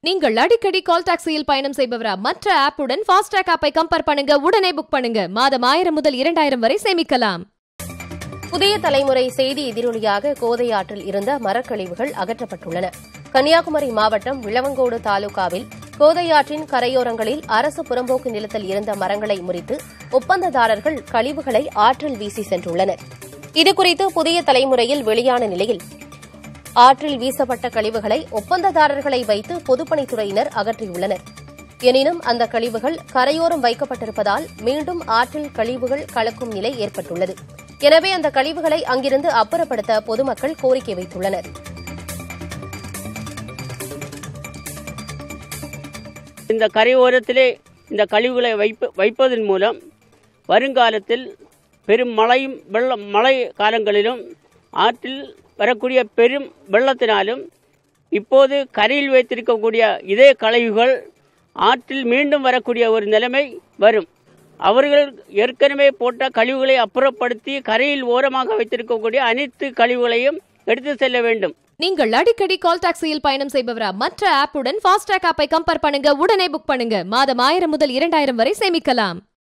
நீங்கள் அடிக்கடி கால் டாக்ஸியில் பயணம் செய்பவரா மற்ற ஆப்புடன் ஃபாஸ்டாக் ஆப்பை கம்பேர் பண்ணுங்க உடனே புக் பண்ணுங்க மாதம் ஆயிரம் முதல் இரண்டாயிரம் வரை சேமிக்கலாம் புதிய தலைமுறை செய்தி எதிரொலியாக கோதை ஆற்றில் இருந்த மரக்கழிவுகள் அகற்றப்பட்டுள்ளன கன்னியாகுமரி மாவட்டம் விளவங்கோடு தாலுகாவில் கோதையாற்றின் கரையோரங்களில் அரசு புறம்போக்கு நிலத்தில் இருந்த மரங்களை முறித்து ஒப்பந்ததாரர்கள் கழிவுகளை ஆற்றில் வீசி சென்றுள்ளனர் இதுகுறித்து புதிய தலைமுறையில் வெளியான நிலையில் ஆற்றில் வீசப்பட்ட கழிவுகளை ஒப்பந்ததாரர்களை வைத்து பொதுப்பணித்துறையினர் அகற்றியுள்ளனர் எனினும் அந்த கழிவுகள் கரையோரம் வைக்கப்பட்டிருப்பதால் மீண்டும் ஆற்றில் கழிவுகள் கலக்கும் நிலை ஏற்பட்டுள்ளது எனவே அந்த கழிவுகளை அங்கிருந்து அப்புறப்படுத்த பொதுமக்கள் கோரிக்கை வைத்துள்ளனர் இந்த கரையோரத்திலே இந்த கழிவுகளை வைப்ப வைப்பதன் மூலம் வருங்காலத்தில் பெரும் மழையும் வெள்ளம் மழை காலங்களிலும் ஆற்றில் வரக்கூடிய பெரும் வெள்ளத்தினாலும் இப்போது கரையில் வைத்திருக்கக்கூடிய இதே கழிவுகள் ஆற்றில் மீண்டும் வரக்கூடிய ஒரு நிலைமை வரும் அவர்கள் ஏற்கனவே போட்ட கழிவுகளை அப்புறப்படுத்தி கரையில் ஓரமாக வைத்திருக்கக்கூடிய அனைத்து கழிவுகளையும் எடுத்து செல்ல வேண்டும் நீங்கள் அடிக்கடி கால் டாக்ஸியில் பயணம் செய்பவரா மற்ற ஆப்புடன் ஃபாஸ்டாக் ஆப்பை கம்பேர் பண்ணுங்க உடனே புக் பண்ணுங்க மாதம் ஆயிரம் முதல் இரண்டாயிரம் வரை சேமிக்கலாம்